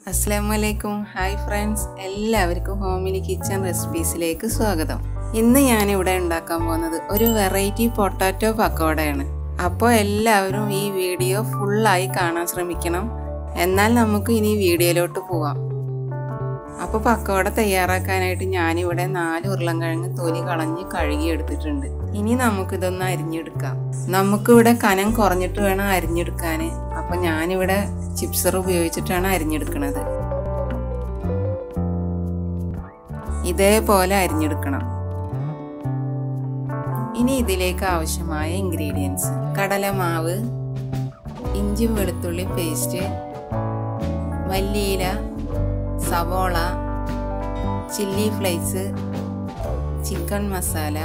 അസ്സാം വലൈക്കും hi friends എല്ലാവർക്കും ഹോമിലി കിച്ചൺ റെസിപ്പീസിലേക്ക് സ്വാഗതം ഇന്ന് ഞാനിവിടെ ഉണ്ടാക്കാൻ പോകുന്നത് ഒരു വെറൈറ്റി പൊട്ടാറ്റോ പക്കോടയാണ് അപ്പോൾ എല്ലാവരും ഈ വീഡിയോ ഫുള്ളായി കാണാൻ ശ്രമിക്കണം എന്നാൽ നമുക്ക് ഇനി വീഡിയോയിലോട്ട് പോവാം അപ്പോൾ പക്കോട തയ്യാറാക്കാനായിട്ട് ഞാനിവിടെ നാല് ഉരുളൻകിഴങ്ങ് തൊലി കളഞ്ഞ് കഴുകി എടുത്തിട്ടുണ്ട് ഇനി നമുക്കിതൊന്ന് അരിഞ്ഞെടുക്കാം നമുക്കിവിടെ കനം കുറഞ്ഞിട്ട് വേണം അരിഞ്ഞെടുക്കാൻ അപ്പോൾ ഞാനിവിടെ ചിപ്സർ ഉപയോഗിച്ചിട്ടാണ് അരിഞ്ഞെടുക്കുന്നത് ഇതേപോലെ അരിഞ്ഞെടുക്കണം ഇനി ഇതിലേക്ക് ആവശ്യമായ ഇൻഗ്രീഡിയൻസ് കടലമാവ് ഇഞ്ചി വെളുത്തുള്ളി പേസ്റ്റ് മല്ലിയില സവോള ചില്ലി ഫ്ലേക്സ് ചിക്കൻ മസാല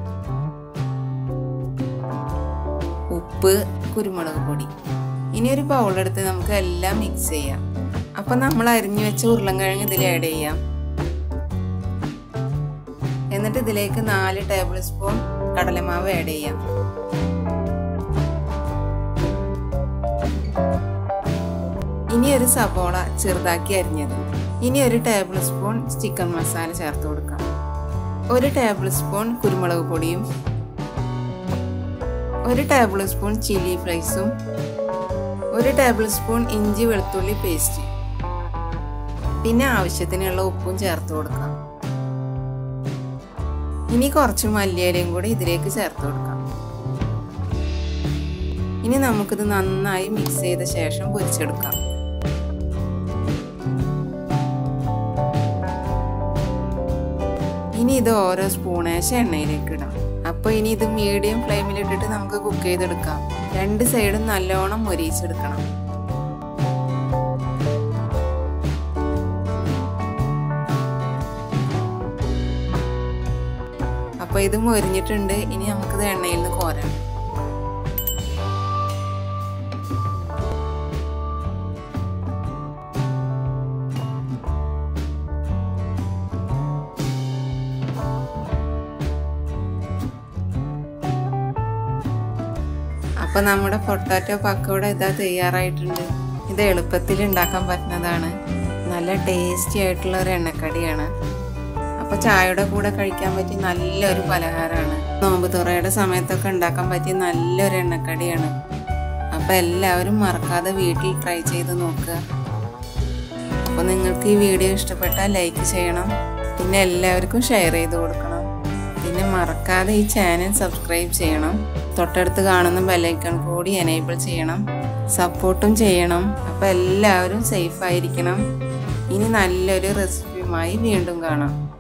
ഉപ്പ് കുരുമുളക് പൊടി ഇനി ഒരു ബൗളെടുത്ത് നമുക്ക് എല്ലാം മിക്സ് ചെയ്യാം അപ്പം നമ്മൾ അരിഞ്ഞു വെച്ച ഉരുളൻകിഴങ്ങ് ഇതിൽ ആഡ് ചെയ്യാം എന്നിട്ട് ഇതിലേക്ക് നാല് ടേബിൾ സ്പൂൺ കടലമാവ് ആഡ് ചെയ്യാം ഇനി ഒരു സവോള ചെറുതാക്കി അരിഞ്ഞത് ഇനി ഒരു ടേബിൾ സ്പൂൺ ചിക്കൻ മസാല ചേർത്ത് കൊടുക്കാം ഒരു ടേബിൾ സ്പൂൺ കുരുമുളക് പൊടിയും ഒരു ടേബിൾ സ്പൂൺ ചില്ലി ഫ്ലേക്സും ഒരു ടേബിൾ സ്പൂൺ ഇഞ്ചി വെളുത്തുള്ളി പേസ്റ്റ് പിന്നെ ആവശ്യത്തിനുള്ള ഉപ്പും ചേർത്ത് കൊടുക്കാം ഇനി കുറച്ച് മല്ലിയിലയും കൂടി ഇതിലേക്ക് ചേർത്ത് കൊടുക്കാം ഇനി നമുക്കിത് നന്നായി മിക്സ് ചെയ്ത ശേഷം പൊരിച്ചെടുക്കാം ഇനി ഇത് ഓരോ സ്പൂണേശ എണ്ണയിലേക്ക് ഇടാം അപ്പോൾ ഇനി ഇത് മീഡിയം ഫ്ലെയിമിൽ ഇട്ടിട്ട് നമുക്ക് കുക്ക് ചെയ്തെടുക്കാം രണ്ട് സൈഡും നല്ലോണം മൊരിയിച്ചെടുക്കണം അപ്പോൾ ഇത് മൊരിഞ്ഞിട്ടുണ്ട് ഇനി നമുക്കിത് എണ്ണയിൽ നിന്ന് കോരാം അപ്പോൾ നമ്മുടെ പൊട്ടാറ്റോ പക്കോട ഇതാ തയ്യാറായിട്ടുണ്ട് ഇത് എളുപ്പത്തിൽ ഉണ്ടാക്കാൻ പറ്റുന്നതാണ് നല്ല ടേസ്റ്റി ആയിട്ടുള്ള ഒരു എണ്ണക്കടിയാണ് അപ്പോൾ ചായയുടെ കൂടെ കഴിക്കാൻ പറ്റിയ നല്ലൊരു പലഹാരമാണ് നോമ്പ് തുറയുടെ സമയത്തൊക്കെ ഉണ്ടാക്കാൻ പറ്റിയ നല്ലൊരു എണ്ണക്കടിയാണ് അപ്പോൾ എല്ലാവരും മറക്കാതെ വീട്ടിൽ ട്രൈ ചെയ്ത് നോക്കുക അപ്പോൾ നിങ്ങൾക്ക് ഈ വീഡിയോ ഇഷ്ടപ്പെട്ടാൽ ലൈക്ക് ചെയ്യണം പിന്നെ എല്ലാവർക്കും ഷെയർ ചെയ്ത് കൊടുക്കണം പിന്നെ മറക്കാതെ ഈ ചാനൽ സബ്സ്ക്രൈബ് ചെയ്യണം തൊട്ടടുത്ത് കാണുന്ന ബെല്ലൈക്കൺ കൂടി എനേബിൾ ചെയ്യണം സപ്പോർട്ടും ചെയ്യണം അപ്പോൾ എല്ലാവരും സേഫ് ആയിരിക്കണം ഇനി നല്ലൊരു റെസിപ്പിയുമായി വീണ്ടും കാണാം